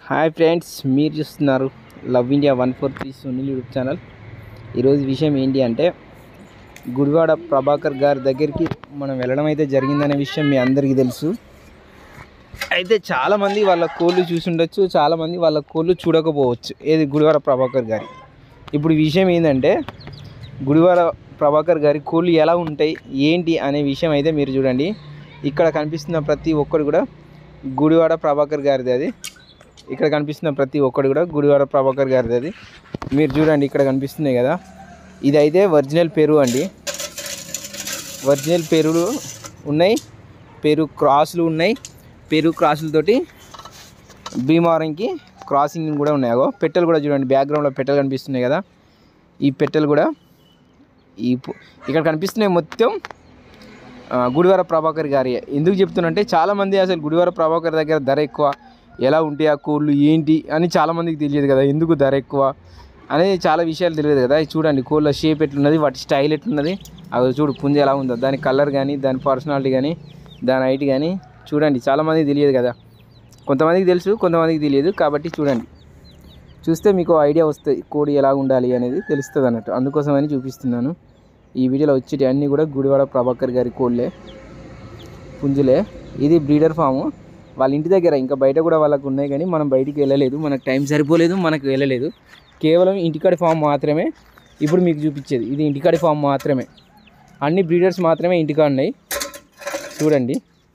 hi friends మీరు చూస్తున్నారు love India one four three Sunil YouTube channel ఈరోజు విషయం ఏంటి అంటే గుడివాడ ప్రభాకర్ గారి దగ్గరికి మనం వెళ్ళడం అయితే జరిగిందనే విషయం మీ అందరికీ తెలుసు అయితే చాలామంది వాళ్ళ కోళ్ళు చూసుండొచ్చు చాలామంది వాళ్ళ కోళ్ళు చూడకపోవచ్చు ఏది గుడివాడ ప్రభాకర్ గారి ఇప్పుడు విషయం ఏంటంటే గుడివాడ ప్రభాకర్ గారి కోళ్ళు ఎలా ఉంటాయి ఏంటి అనే విషయం అయితే మీరు చూడండి ఇక్కడ కనిపిస్తున్న ప్రతి ఒక్కరు కూడా గుడివాడ ప్రభాకర్ గారిది అది ఇక్కడ కనిపిస్తున్న ప్రతి ఒక్కడు కూడా గుడివాడ ప్రభాకర్ గారిది అది మీరు చూడండి ఇక్కడ కనిపిస్తున్నాయి కదా ఇదైతే ఒరిజినల్ పెరుగు అండి ఒరిజినల్ పెరుగులు ఉన్నాయి పెరుగు క్రాసులు ఉన్నాయి పెరుగు క్రాసులతోటి భీమవరంకి క్రాసింగ్ కూడా ఉన్నాయి అగో పెట్టెలు కూడా చూడండి బ్యాక్గ్రౌండ్లో పెట్టెలు కనిపిస్తున్నాయి కదా ఈ పెట్టెలు కూడా ఈ పు- ఇక్కడ కనిపిస్తున్నాయి మొత్తం ఆ, గుడివార ప్రభాకర్ గారి ఎందుకు చెప్తున్నంటే చాలామంది అసలు గుడివార ప్రభాకర్ దగ్గర ధర ఎక్కువ ఎలా ఉంటాయి ఆ కోళ్ళు ఏంటి అని చాలామందికి తెలియదు కదా ఎందుకు ధర ఎక్కువ అనేది చాలా విషయాలు తెలియదు కదా ఇది చూడండి కోళ్ళ షేప్ ఎట్లున్నది వాటి స్టైల్ ఎట్లున్నది అవి చూడు పుంజ ఎలా ఉందో దాని కలర్ కానీ దాని పర్సనాలిటీ కానీ దాని హైట్ కానీ చూడండి చాలామందికి తెలియదు కదా కొంతమందికి తెలుసు కొంతమందికి తెలియదు కాబట్టి చూడండి చూస్తే మీకు ఐడియా వస్తుంది కోడి ఎలా ఉండాలి అనేది తెలుస్తుంది అన్నట్టు అందుకోసమని చూపిస్తున్నాను ఈ వీడియోలో వచ్చేటి అన్నీ కూడా గుడివాడ ప్రభాకర్ గారి కోళ్ళే పుంజులే ఇది బ్రీడర్ ఫాము వాళ్ళ ఇంటి దగ్గర ఇంకా బయట కూడా వాళ్ళకు ఉన్నాయి కానీ మనం బయటికి వెళ్ళలేదు మనకు టైం సరిపోలేదు మనకు వెళ్ళలేదు కేవలం ఇంటికాడి ఫామ్ మాత్రమే ఇప్పుడు మీకు చూపించేది ఇది ఇంటికాడి ఫామ్ మాత్రమే అన్ని బ్రీడర్స్ మాత్రమే ఇంటికాడ ఉన్నాయి చూడండి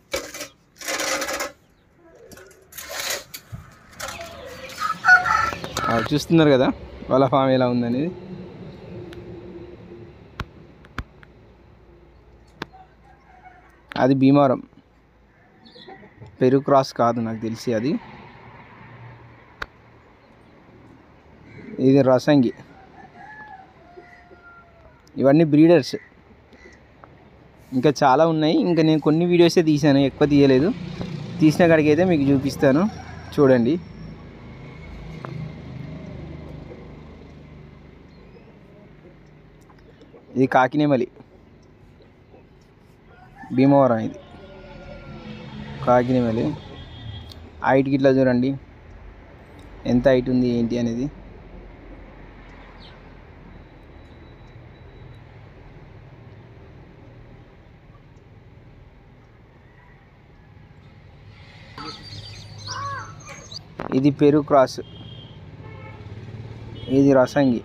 ఆ, చూస్తున్నారు కదా వాళ్ళ ఫామ్ ఎలా ఉందనేది అది భీమారం పెరుగు క్రాస్ కాదు నాకు తెలిసి అది ఇది రసంగి ఇవన్నీ బ్రీడర్స్ ఇంకా చాలా ఉన్నాయి ఇంకా నేను కొన్ని వీడియోసే తీసాను ఎక్కువ తీయలేదు తీసిన కాడికి అయితే మీకు చూపిస్తాను చూడండి ఇది కాకినేమలి భీమవరం ఇది కాకినేమలి హైట్కి ఇట్లా చూడండి ఎంత హైట్ ఉంది ఏంటి అనేది ఇది పెరు క్రాస్ ఇది రసంగి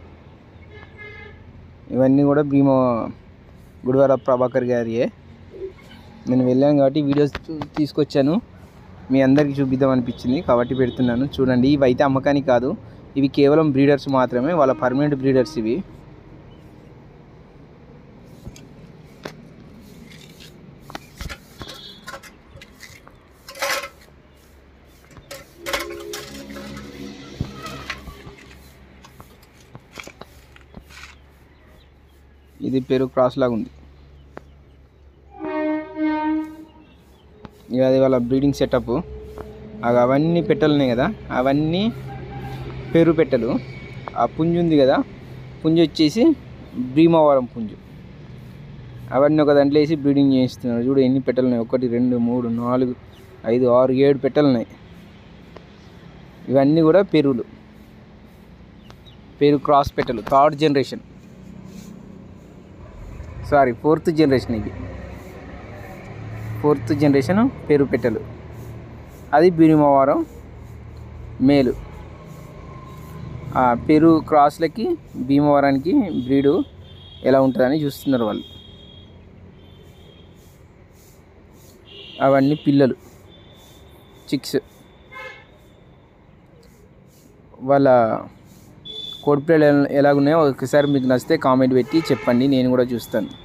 ఇవన్నీ కూడా భీమ గుడివార ప్రభాకర్ గారియే నేను వెళ్ళాను కాబట్టి వీడియోస్ చూ- తీసుకొచ్చాను మీ అందరికీ చూపిద్దాం అనిపించింది కాబట్టి పెడుతున్నాను చూడండి ఇవి అయితే అమ్మకానికి కాదు ఇవి కేవలం బ్రీడర్స్ మాత్రమే వాళ్ళ పర్మనెంట్ బ్రీడర్స్ ఇవి ఇది పెరుగు క్రాస్ లాగా ఉంది ఇక అది వాళ్ళ బ్రీడింగ్ సెటప్ అవి అవన్నీ పెట్టెలు ఉన్నాయి కదా అవన్నీ పెరు పెట్టెలు ఆ పుంజు ఉంది కదా పుంజు వచ్చేసి భీమవరం పుంజు అవన్నీ ఒక దాంట్లో వేసి బ్రీడింగ్ చేయిస్తున్నారు చూడు ఎన్ని పెట్టెలు ఉన్నాయి ఒకటి రెండు మూడు నాలుగు ఐదు ఆరు ఏడు పెట్టెలు ఉన్నాయి ఇవన్నీ కూడా పెరుగులు పెరుగు క్రాస్ పెట్టెలు third generation sorry fourth generation ఇది ఫోర్త్ జనరేషన్ పెరుగు పెట్టెలు అది భీమవరం మేలు ఆ పెరు క్రాస్లకి భీమవరానికి బ్రీడు ఎలా ఉంటుందని చూస్తున్నారు వాళ్ళు అవన్నీ పిల్లలు చిక్స్ వాళ్ళ కోడిపిల్లలు ఎలా ఎలాగున్నాయో ఒకసారి మీకు నచ్చితే కామెంట్ పెట్టి చెప్పండి నేను కూడా చూస్తాను